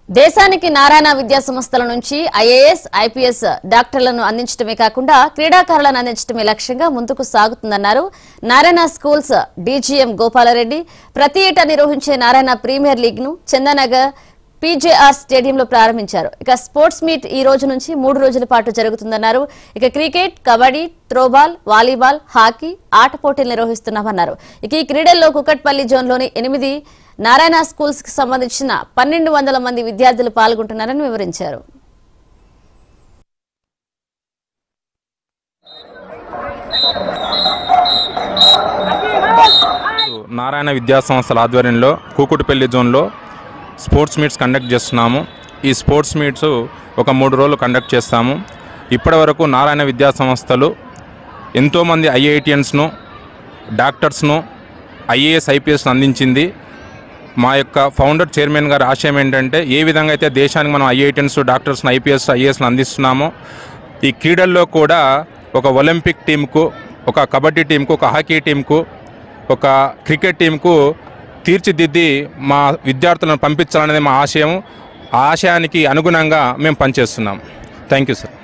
దేశానికి నారాయణ విద్యా సంస్థల నుంచి ఐఏఎస్ ఐపీఎస్ డాక్టర్లను అందించడమే కాకుండా క్రీడాకారులను అందించడమే లక్ష్యంగా ముందుకు సాగుతుందన్నారు నారాయణ స్కూల్స్ డీజీఎం గోపాలరెడ్డి ప్రతి ఏటా నిర్వహించే నారాయణ ప్రీమియర్ లీగ్ ను చందానగర్ పీజేఆర్ స్టేడియంలో ప్రారంభించారు ఇక స్పోర్ట్స్ మీట్ ఈ రోజు నుంచి మూడు రోజుల పాటు జరుగుతుందన్నారు ఇక cricket kabaddi throwball volleyball hockey ఆట పోటీలు నిర్వహిస్తున్నామన్నారు ఇక ఈ క్రీడల్లో కుకట్పల్లి జోన్లోని ఎనిమిది నారాయణ స్కూల్స్ కి సంబంధించిన పన్నెండు వందల మంది విద్యార్థులు పాల్గొంటున్నారని వివరించారు నారాయణ విద్యా సంస్థల ఆధ్వర్యంలో కూకుటిపల్లి జోన్లో స్పోర్ట్స్ మీట్స్ కండక్ట్ చేస్తున్నాము ఈ స్పోర్ట్స్ మీట్స్ ఒక మూడు రోజులు కండక్ట్ చేస్తాము ఇప్పటివరకు నారాయణ విద్యా సంస్థలు ఎంతోమంది ఐఐటియన్స్ను డాక్టర్స్ను ఐఏఎస్ ఐపీఎస్ను అందించింది మా యొక్క ఫౌండర్ చైర్మన్ గారి ఆశయం ఏంటంటే ఏ విధంగా అయితే దేశానికి మనం ఐఐటియన్స్ డాక్టర్స్ను ఐపీఎస్ ఐఏఎస్ను అందిస్తున్నామో ఈ క్రీడల్లో కూడా ఒక ఒలింపిక్ టీంకు ఒక కబడ్డీ టీంకు ఒక హాకీ టీంకు ఒక క్రికెట్ టీంకు తీర్చిదిద్ది మా విద్యార్థులను పంపించాలనేది మా ఆశయం ఆ ఆశయానికి అనుగుణంగా మేము పనిచేస్తున్నాం థ్యాంక్ యూ సార్